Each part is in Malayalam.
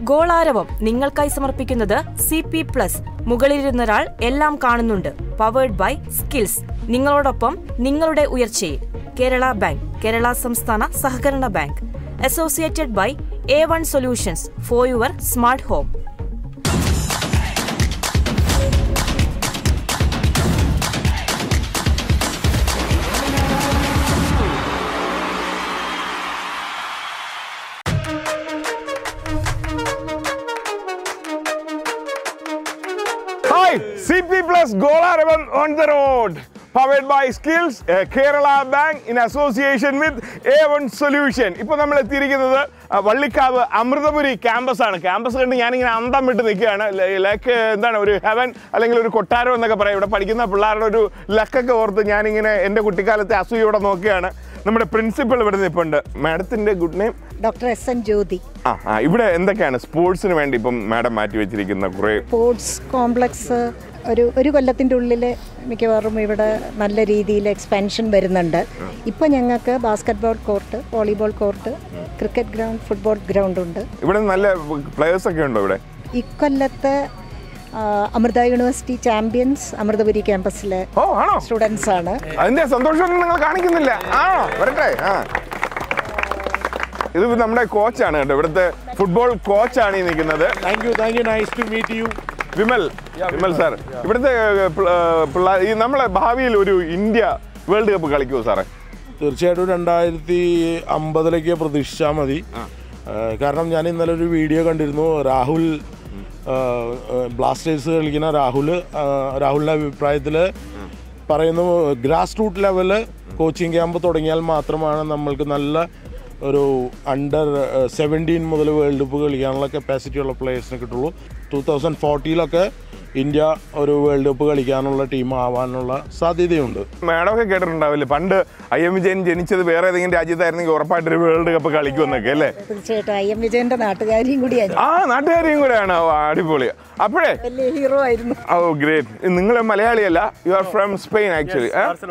ഗോളാരവം നിങ്ങൾക്കായി സമർപ്പിക്കുന്നത് സി പി പ്ലസ് മുകളിലിരുന്നൊരാൾ എല്ലാം കാണുന്നുണ്ട് പവേർഡ് ബൈ സ്കിൽസ് നിങ്ങളോടൊപ്പം നിങ്ങളുടെ ഉയർച്ചയിൽ കേരള ബാങ്ക് കേരള സംസ്ഥാന സഹകരണ bank associated by A one solutions for your smart home Hi, CP Plus Gola on the road. Powered by Skills, uh, Kerala Bank in association with A1 Solution. ഇപ്പോൾ നമ്മൾ എത്തിയിരിക്കുന്നത് ആ, വള്ളിക്കാവ് അമൃതപുരി ക്യാമ്പസ് ആണ് ക്യാമ്പസ് കണ്ട് ഞാനിങ്ങനെ അന്തം വിട്ട് നിൽക്കുകയാണ് ലക്ക് എന്താണ് ഒരു ഹെവൻ അല്ലെങ്കിൽ ഒരു കൊട്ടാരം എന്നൊക്കെ പറയാം ഇവിടെ പഠിക്കുന്ന പിള്ളേരുടെ ഒരു ലക്കൊക്കെ ഓർത്ത് ഞാനിങ്ങനെ എൻ്റെ കുട്ടിക്കാലത്തെ അസൂയോടെ നോക്കുകയാണ് നമ്മുടെ പ്രിൻസിപ്പൾ ഇവിടെ നിൽപ്പുണ്ട് മാഡത്തിൻ്റെ good name doctor S N Jyothi ആ ആ ഇവിടെ എന്തൊക്കെയാണ് സ്പോർട്സിന് വേണ്ടി ഇപ്പം മാഡം മാറ്റി വെച്ചിരിക്കുന്ന കുറേ സ്പോർട്സ് കോംപ്ലക്സ് ഒരു ഒരു കൊല്ലത്തിൻ്റെ ഉള്ളിൽ മിക്കവാറും ഇവിടെ നല്ല രീതിയിൽ എക്സ്പാൻഷൻ വരുന്നുണ്ട് ഇപ്പോൾ ഞങ്ങൾക്ക് basketball court volleyball court cricket ground football ground ഉണ്ട് ഇവിടെ നല്ല പ്ലേയേഴ്സ് ഒക്കെ ഉണ്ടോ ഇവിടെ ഇക്കൊല്ലത്തെ ആ, അമൃത യൂണിവേഴ്സിറ്റി ചാമ്പ്യൻസ് അമൃതപുരി ക്യാമ്പസിലെ ഓ ആണോ സ്റ്റുഡൻസ് ആണ് അതിന്റെ സന്തോഷം നിങ്ങൾ കാണിക്കുന്നില്ല ആണോ വരട്ടെ ആ ഇത് നമ്മുടെ കോച്ചാണ് കേട്ടോ ഇവിടുത്തെ ഫുട്ബോൾ കോച്ചാണ് ഈ നിൽക്കുന്നത് Thank you, thank you. Nice to meet you. Vimal Vimal sir ഇവിടുത്തെ പിള്ളേർ ഈ നമ്മളെ ഭാവിയിൽ ഒരു ഇന്ത്യ വേൾഡ് കപ്പ് കളിക്കുമോ സാറേ തീർച്ചയായിട്ടും രണ്ടായിരത്തി അമ്പതിലേക്ക് പ്രതീക്ഷിച്ചാൽ മതി ആ, കാരണം ഞാൻ ഇന്നലെ ഒരു വീഡിയോ കണ്ടിരുന്നു രാഹുൽ ബ്ലാസ്റ്റേഴ്സ് കളിക്കുന്ന രാഹുൽ ആ, രാഹുലിൻ്റെ അഭിപ്രായത്തിൽ പറയുന്നു grass root level coaching camp തുടങ്ങിയാൽ മാത്രമാണ് നമ്മൾക്ക് നല്ല ഒരു അണ്ടർ സെവൻറ്റീൻ മുതൽ വേൾഡ് കപ്പ് കളിക്കാനുള്ള കപ്പാസിറ്റി ഉള്ള പ്ലേയേഴ്സിനെ കിട്ടുള്ളൂ ടൂ തൗസൻഡ് ഫോർട്ടിയിലൊക്കെ ഇന്ത്യ ഒരു വേൾഡ് കപ്പ് കളിക്കാനുള്ള ടീം ആവാനുള്ള സാധ്യതയുണ്ട് മാഡം ഒക്കെ കേട്ടിട്ടുണ്ടാവില്ലേ പണ്ട് ഐ എം വിജയൻ ജനിച്ചത് വേറെ ഏതെങ്കിലും രാജ്യത്തായിരുന്നെങ്കിൽ ഉറപ്പായിട്ടൊരു വേൾഡ് കപ്പ് കളിക്കുമെന്നൊക്കെ അല്ലേ തീർച്ചയായിട്ടും ഐ എം വിജയൻ്റെ നാട്ടുകാരിയും കൂടിയാണ് ആ നാട്ടുകാരെയും കൂടെയാണ് ഓ, അടിപൊളി അപ്പോഴേ വലിയ ഹീറോ ആയിരുന്നു ഓ ഗ്രേറ്റ് നിങ്ങൾ മലയാളിയല്ല you are from Spain actually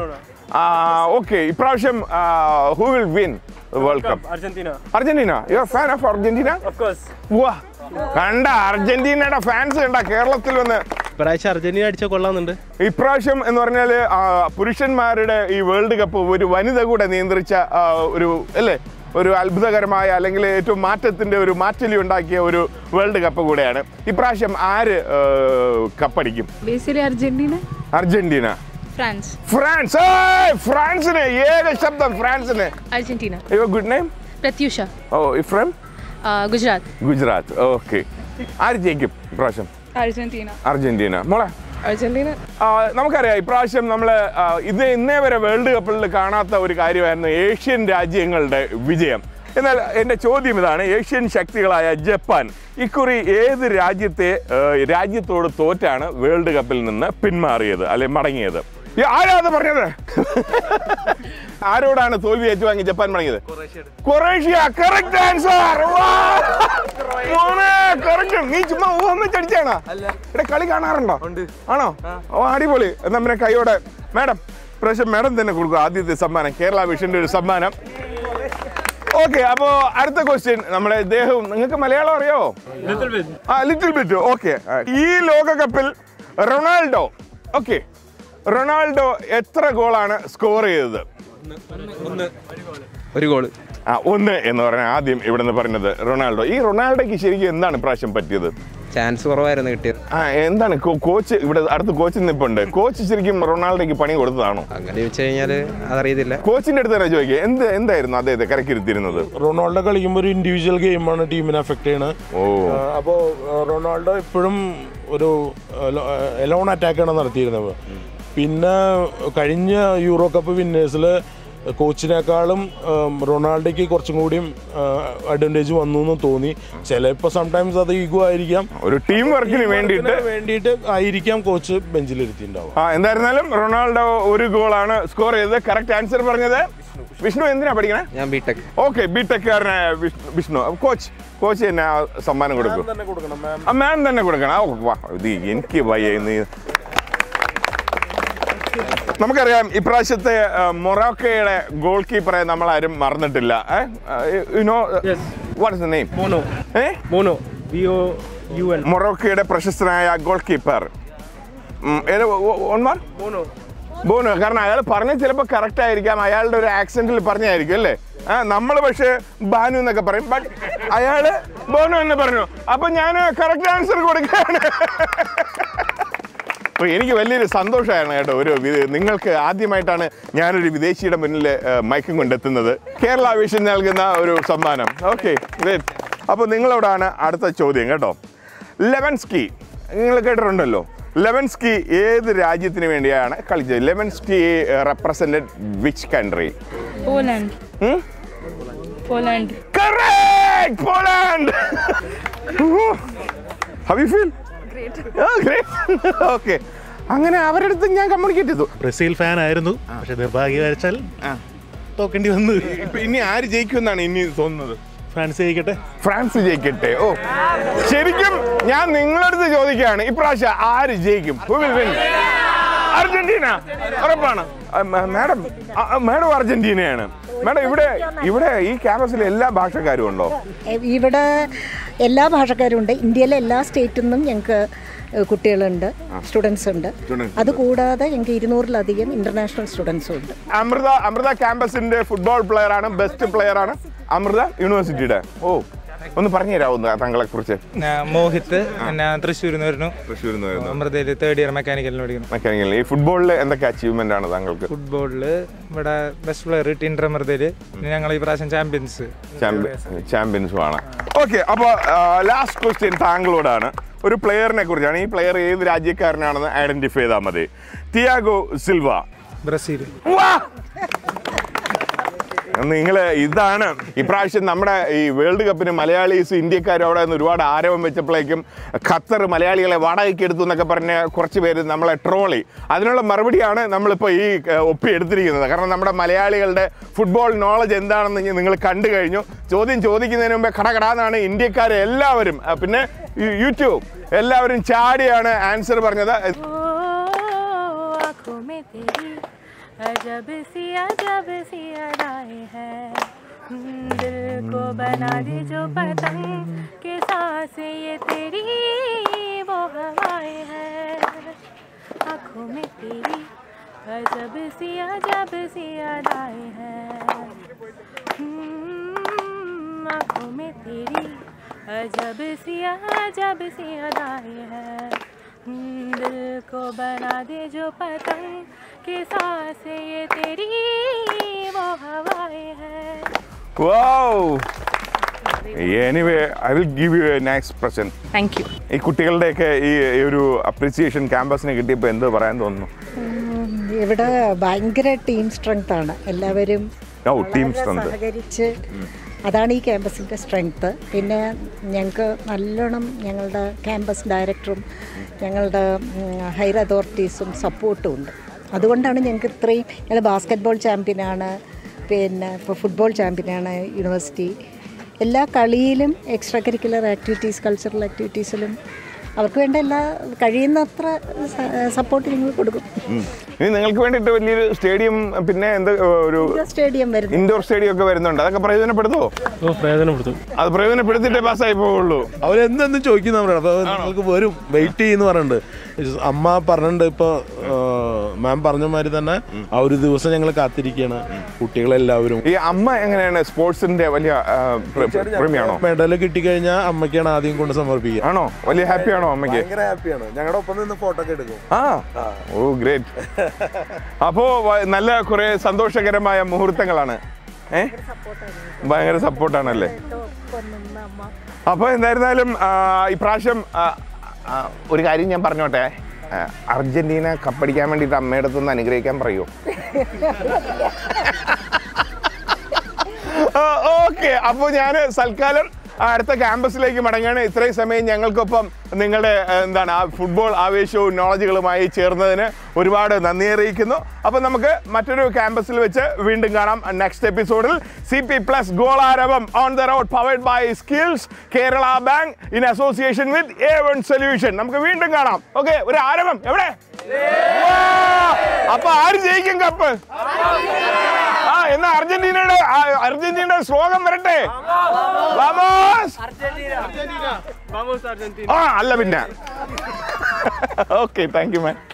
okay ഇപ്രാവശ്യം who will win world cup Argentina. Argentina you are fan of Argentina Of course. വാ കണ്ട അർജന്റീനയുടെ ഫാൻസ് കണ്ട കേരളത്തിൽ വന്ന് ഇപ്രാവശ്യം അർജന്റീന അടിച്ച കൊള്ളാന്നുണ്ട് ഇപ്രാവശ്യം എന്ന് പറഞ്ഞാൽ പുരുഷന്മാരുടെ ഈ വേൾഡ് കപ്പ് ഒരു വനിത കൂടെ നിയന്ത്രിച്ച ആ, ഒരു അല്ലേ ഒരു അത്ഭുതകരമായ അല്ലെങ്കിൽ ഏറ്റവും മാറ്റത്തിന്റെ ഒരു മാറ്റലി ഉണ്ടാക്കിയ ഒരു വേൾഡ് കപ്പ് കൂടെയാണ് ഇപ്രാവശ്യം ആര് ആ, കപ്പടിക്കും ബേസിലി അർജന്റീന അർജന്റീന ഫ്രാൻസ് ഫ്രാൻസ് ഏയ്! ഫ്രാൻസിന് ഏക ശബ്ദം ഫ്രാൻസിന് Argentina your good name Pratyusha oh from Gujarat Gujarat okay ആര് ജയിക്കും ഇപ്രാവശ്യം അർജന്റീന അർജന്റീന മോളെ അർജന്റീന ആ, നമുക്കറിയാം ഇപ്രാവശ്യം നമ്മൾ ഇത് ഇന്നേ വരെ വേൾഡ് കപ്പിൽ കാണാത്ത ഒരു കാര്യമായിരുന്നു ഏഷ്യൻ രാജ്യങ്ങളുടെ വിജയം എന്നാൽ എൻ്റെ ചോദ്യം ഇതാണ് ഏഷ്യൻ ശക്തികളായ ജപ്പാൻ ഇക്കുറി ഏത് രാജ്യത്തെ ആ, രാജ്യത്തോട് തോറ്റാണ് വേൾഡ് കപ്പിൽ നിന്ന് പിന്മാറിയത് അല്ലെ മടങ്ങിയത് ഈ ആരാ അത് പറഞ്ഞത് ആരോടാണ് തോൽവി ഏറ്റുവാങ്ങി ജപ്പാൻ മടങ്ങിയത് കൊറേഷ്യ കറക്റ്റ് ആൻസർ കറക്റ്റ് നീ ചുമ്മാ ഊഹമ്മ ചടിച്ചാണോ ഇവിടെ കളി കാണാറുണ്ടോ ആണോ ഓ അടിപൊളി എന്നാ പിന്നെ കൈയോടെ മാഡം പ്രാവശ്യം മാഡം തന്നെ കൊടുക്കും ആദ്യത്തെ സമ്മാനം കേരള വിഷന്റെ ഒരു സമ്മാനം ഓക്കെ അപ്പോ അടുത്ത ക്വസ്റ്റ്യൻ നമ്മുടെ ഇദ്ദേഹം നിങ്ങൾക്ക് മലയാളം അറിയാവോ ആ ലിറ്റിൽ ബിറ്റ് ഓക്കെ ഈ ലോകകപ്പിൽ റൊണാൾഡോ ഓക്കെ റൊണാൾഡോ എത്ര ഗോളാണ് സ്കോർ ചെയ്തത് ഒരു ഗോള് ആ ഒന്ന് എന്ന് പറഞ്ഞാൽ ആദ്യം ഇവിടെ നിന്ന് പറഞ്ഞത് റൊണാൾഡോ ഈ റൊണാൾഡോയ്ക്ക് ശരിക്കും എന്താണ് ഇപ്രാവശ്യം പറ്റിയത് ചാൻസ് കുറവായിരുന്നു കിട്ടിയത് ആ എന്താണ് കോ- കോച്ച് ഇവിടെ അടുത്ത് കോച്ച് നിൽപ്പുണ്ട് കോച്ച് ശരിക്കും റൊണാൾഡോയ്ക്ക് പണി കൊടുത്തതാണോ അങ്ങനെ ചോദിച്ചു കഴിഞ്ഞാൽ അതറിയത്തില്ല കോച്ചിന്റെ അടുത്ത് തന്നെ ചോദിക്കുക എന്ത് എന്തായിരുന്നു അദ്ദേഹത്തെ കരക്കിരുത്തിരുന്നത് റൊണാൾഡോ കളിക്കുമ്പോൾ ഒരു ഇൻഡിവിജ്വൽ ഗെയിമാണ് ടീമിനെ അഫക്റ്റ് ചെയ്യണത് ഓ അപ്പോൾ റൊണാൾഡോ ഇപ്പോഴും ഒരു എലോൺ അറ്റാക്കാണ് നടത്തിയിരുന്നത് പിന്നെ കഴിഞ്ഞ യൂറോ കപ്പ് വിന്നേഴ്സിൽ കോച്ചിനേക്കാളും ഉം, റൊണാൾഡോയ്ക്ക് കുറച്ചും കൂടിയും അഡ്വാൻറ്റേജ് വന്നു എന്ന് തോന്നി ചിലപ്പോൾ സംടൈംസ് അത് ഈഗോ ആയിരിക്കാം ഒരു ടീം വർക്കിന് വേണ്ടിയിട്ട് ഇതിന് വേണ്ടിയിട്ട് ആയിരിക്കാം കോച്ച് ബെഞ്ചിലിരുത്തിയിട്ടുണ്ടാവുക ആ എന്തായിരുന്നാലും റൊണാൾഡോ ഒരു ഗോളാണ് സ്കോർ ചെയ്തത് കറക്റ്റ് ആൻസർ പറഞ്ഞത് വിഷ്ണു എന്തിനാ പഠിക്കണേ ഞാൻ ബിടെക് ഓക്കെ ബി ടെക്കാരനായ വിഷ്ണു കോച്ച് കോച്ച് തന്നെ ആ സമ്മാനം കൊടുക്കും തന്നെ കൊടുക്കണം മാം ആ മാം തന്നെ കൊടുക്കണം ആ വാ ഇത് എനിക്ക് വയ്യ ഇന്ന് നമുക്കറിയാം ഇപ്രാവശ്യത്തെ ആ, മൊറോക്കയുടെ ഗോൾ കീപ്പറെ നമ്മൾ ആരും മറന്നിട്ടില്ല you know what is the name മോനോ ഏ മോനോ ബി ഒ യു എൽ മൊറോക്കയുടെ പ്രശസ്തനായ ഗോൾ കീപ്പർ ഓൺമാർ ബോനോ കാരണം അയാൾ പറഞ്ഞ ചിലപ്പോൾ കറക്റ്റ് ആയിരിക്കാം അയാളുടെ ഒരു ആക്സെന്റിൽ പറഞ്ഞായിരിക്കും അല്ലേ ആ നമ്മൾ പക്ഷേ ബാനു എന്നൊക്കെ പറയും ബട്ട് അയാള് ബോനോ എന്ന് പറഞ്ഞു അപ്പൊ ഞാൻ കറക്റ്റ് ആൻസർ കൊടുക്കുകയാണ് അപ്പോൾ എനിക്ക് വലിയൊരു സന്തോഷമാണ് കേട്ടോ ഒരു വി- നിങ്ങൾക്ക് ആദ്യമായിട്ടാണ് ഞാനൊരു വിദേശിയുടെ മുന്നിൽ മയക്കം കൊണ്ടെത്തുന്നത് കേരള വിഷൻ നൽകുന്ന ഒരു സമ്മാനം ഓക്കെ ഗ്രേറ്റ് അപ്പോൾ നിങ്ങളോടാണ് അടുത്ത ചോദ്യം കേട്ടോ ലെവൻസ്കി നിങ്ങൾ കേട്ടിട്ടുണ്ടല്ലോ ലെവൻസ്കി ഏത് രാജ്യത്തിന് വേണ്ടിയാണ് കളിച്ചത് Lewandowski represented which country Poland. Poland. Correct! Poland! How you feel? Great. Oh, great. okay. അങ്ങനെ അവരുടെ അടുത്ത് ഞാൻ കമ്മ്യൂണിക്കേറ്റ് ചെയ്തു ബ്രസീൽ ഫാൻ ആയിരുന്നു പക്ഷെ നിർഭാഗ്യവശാൽ തോക്കേണ്ടി വന്നു ഇപ്പൊ ഇനി ആര് ജയിക്കുമെന്നാണ് ഇനി തോന്നുന്നത് ഫ്രാൻസ് ജയിക്കട്ടെ ഫ്രാൻസ് ജയിക്കട്ടെ ഓ ശരിക്കും ഞാൻ നിങ്ങളടുത്ത് ചോദിക്കുകയാണ് ഇപ്രാവശ്യം ആര് ജയിക്കും Who will win? അർജന്റീന ഉറപ്പാണ് ആ, മ- മാഡം ആ, ആ, മാഡം അർജന്റീനയാണ് മാഡം ഇവിടെ ഇവിടെ ഈ ക്യാമ്പസിൽ എല്ലാ ഭാഷക്കാരും ഉണ്ടോ എ- ഇവിടെ എല്ലാ ഭാഷക്കാരും ഉണ്ട് ഇന്ത്യയിലെ എല്ലാ സ്റ്റേറ്റിൽ നിന്നും ഞങ്ങൾക്ക് കുട്ടികളുണ്ട് സ്റ്റുഡൻസ് ഉണ്ട് Students അതുകൂടാതെ ഞങ്ങൾക്ക് ഇരുന്നൂറിലധികം ഇന്റർനാഷണൽ സ്റ്റുഡൻസും ഉണ്ട് അമൃത അമൃത ക്യാമ്പസിന്റെ ഫുട്ബോൾ പ്ലെയർ ആണ് ബെസ്റ്റ് പ്ലെയർ ആണ് അമൃത യൂണിവേഴ്സിറ്റിയുടെ ഓ ഒന്ന് പറഞ്ഞു തരാമോ താങ്കളെ കുറിച്ച് മോഹിത്ത് ഞാൻ തൃശ്ശൂരിൽ നിന്ന് വരുന്നു തൃശ്ശൂരിൽ നിന്ന് വരുന്നു അമൃതയിൽ തേർഡ് ഇയർ മെക്കാനിക്കലിന് പഠിക്കുന്നു മെക്കാനിക്കൽ ഈ ഫുട്ബോളിൽ എന്തൊക്കെ അച്ചീവ്മെന്റ് ആണ് താങ്കൾക്ക് ഫുട്ബോളിൽ ഇവിടെ ബെസ്റ്റ് പ്ലെയർ ടീൻഡർ അമൃതയിൽ ഞങ്ങൾ ഈ പ്രാവശ്യം ചാമ്പ്യൻസ് ചാമ്പ്യൻസും ആണ് ഓക്കെ അപ്പോൾ ലാസ്റ്റ് ക്വസ്റ്റ്യൻ താങ്കളോടാണ് ഒരു പ്ലെയറിനെ കുറിച്ചാണ് ഈ പ്ലെയർ ഏത് രാജ്യക്കാരനാണെന്ന് ഐഡന്റിഫൈ ചെയ്താൽ മതി തിയാഗോ സിൽവ ബ്രസീൽ നിങ്ങൾ ഇതാണ് ഇപ്രാവശ്യം നമ്മുടെ ഈ വേൾഡ് കപ്പിന് മലയാളീസ് ഇന്ത്യക്കാരും അവിടെ നിന്ന് ഒരുപാട് ആരവം വെച്ചപ്പോഴേക്കും ഖത്തർ മലയാളികളെ വാടകയ്ക്ക് എടുത്തു എന്നൊക്കെ പറഞ്ഞ് കുറച്ച് പേര് നമ്മളെ ട്രോളി അതിനുള്ള മറുപടിയാണ് നമ്മളിപ്പോൾ ഈ ഏഹ്, ഒപ്പി എടുത്തിരിക്കുന്നത് കാരണം നമ്മുടെ മലയാളികളുടെ ഫുട്ബോൾ നോളജ് എന്താണെന്ന് ഇനി നിങ്ങൾ കണ്ടു കഴിഞ്ഞു ചോദ്യം ചോദിക്കുന്നതിന് മുമ്പേ കടകടാന്നാണ് ഇന്ത്യക്കാരെ എല്ലാവരും ആ, പിന്നെ യു- യൂട്യൂബ് എല്ലാവരും ചാടിയാണ് ആൻസർ പറഞ്ഞത് आंखों में तेरी अजब सी अजब सी अदाएं हैं हम्म, दिल को बना दे जो पतंग के सांसें ये तेरी वो हवाएं हैं आंखों में तेरी अजब सी अजब सी अदाएं हैं हम्म, आंखों में तेरी अजब सी अजब सी अदाएं हैं हम्म, दिल को बना दे जो पतंग के सांसें ये तेरी वो हवाएं हैं wow anyway I will give you a next present thank you ഈ കുട്ടികളുടെയൊക്കെ ഈ ഈ ഒരു അപ്രിസിയേഷൻ ക്യാമ്പസിന് കിട്ടിയപ്പോൾ എന്ത് പറയാൻ തോന്നുന്നു ഉം, ഇവിടെ ഭയങ്കര ടീം സ്ട്രെങ്ത് ആണ് എല്ലാവരും ഓ, team വളരെ strength. സഹകരിച്ച് അതാണ് ഈ ക്യാമ്പസിൻ്റെ സ്ട്രെങ്ത് പിന്നെ ഞങ്ങൾക്ക് നല്ലോണം ഞങ്ങളുടെ ക്യാമ്പസ് ഡയറക്ടറും ഞങ്ങളുടെ ഹയർ അതോറിറ്റീസും സപ്പോർട്ടും ഉണ്ട് അതുകൊണ്ടാണ് ഞങ്ങൾക്ക് ഇത്രയും ഞങ്ങൾ ബാസ്ക്കറ്റ്ബോൾ ചാമ്പ്യനാണ് പിന്നെ ഇപ്പോൾ ഫുട്ബോൾ ചാമ്പ്യനാണ് യൂണിവേഴ്സിറ്റി എല്ലാ കളിയിലും എക്സ്ട്രാ കരിക്കുലർ ആക്ടിവിറ്റീസ് കൾച്ചറൽ ആക്ടിവിറ്റീസിലും അവർക്ക് വേണ്ട എല്ലാ കഴിയുന്നത്ര സപ്പോർട്ട് ഞങ്ങൾ കൊടുക്കും ഉം. ഇനി നിങ്ങൾക്ക് വേണ്ടിയിട്ട് വലിയൊരു സ്റ്റേഡിയം പിന്നെ എന്ത് ഒരു സ്റ്റേഡിയം വരുന്നു ഇൻഡോർ സ്റ്റേഡിയം ഒക്കെ വരുന്നുണ്ട് അതൊക്കെ പ്രയോജനപ്പെടുത്തുമോ ഓ പ്രയോജനപ്പെടുത്തും അത് പ്രയോജനപ്പെടുത്തിയിട്ടേ പാസ്സായി പോവുള്ളൂ അവരെന്തെന്നും ചോദിക്കും നമ്മുടെ അപ്പോൾ നിങ്ങൾക്ക് വരും വെയിറ്റ് ചെയ്യുന്നു പറഞ്ഞിട്ടുണ്ട് അമ്മ പറഞ്ഞിട്ടുണ്ട് ഇപ്പോൾ മാം പറഞ്ഞ മാതിരി തന്നെ ആ ഒരു ദിവസം ഞങ്ങൾ കാത്തിരിക്കുകയാണ് കുട്ടികളെല്ലാവരും ഈ അമ്മ എങ്ങനെയാണ് സ്പോർട്സിന്റെ വലിയ പ്രേമിയാണോ മെഡൽ കിട്ടിക്കഴിഞ്ഞാൽ അമ്മയ്ക്കാണ് ആദ്യം കൊണ്ട് സമർപ്പിക്കുക ആണോ വലിയ ഹാപ്പിയാണോ അമ്മയ്ക്ക് ഭയങ്കര ഹാപ്പിയാണ് ഞങ്ങളുടെ ഒപ്പം നിന്ന് ഫോട്ടോ ഒക്കെ എടുക്കും ആ ഓ ഗ്രേറ്റ് അപ്പോ വ- നല്ല കുറെ സന്തോഷകരമായ മുഹൂർത്തങ്ങളാണ് ഏ ഭയങ്കര സപ്പോർട്ടാണല്ലേ അപ്പോൾ എന്തായിരുന്നാലും ആ, ഇപ്രാവശ്യം ആ, ആ, ഒരു കാര്യം ഞാൻ പറഞ്ഞോട്ടെ ആ, അർജന്റീന കപ്പടിക്കാൻ വേണ്ടിയിട്ട് അമ്മയുടെ അടുത്ത് അനുഗ്രഹിക്കാൻ പറയൂ ഓക്കെ അപ്പോൾ ഞാൻ സൽക്കാലം അടുത്ത ക്യാമ്പസിലേക്ക് മടങ്ങുകയാണ് ഇത്രയും സമയം ഞങ്ങൾക്കൊപ്പം നിങ്ങളുടെ ആ, എന്താണ് ആ ഫുട്ബോൾ ആവേശവും നോളജുകളുമായി ചേർന്നതിന് ഒരുപാട് നന്ദി അറിയിക്കുന്നു അപ്പോൾ നമുക്ക് മറ്റൊരു ക്യാമ്പസിൽ വെച്ച് വീണ്ടും കാണാം നെക്സ്റ്റ് എപ്പിസോഡിൽ സി പി പ്ലസ് ഗോളാരവം on the road powered by skills Kerala bank in association with A one solution നമുക്ക് വീണ്ടും കാണാം ഓക്കെ ഒരു ആരവം എവിടെ Wow! അപ്പൊ ആര് ജയിക്കും കപ്പ് ആ എന്നാ അർജന്റീനയുടെ ആ, അർജന്റീനയുടെ ശ്ലോകം വരട്ടെ Vamos! ആ അല്ല പിന്നെ ഓക്കെ താങ്ക് യു മാൻ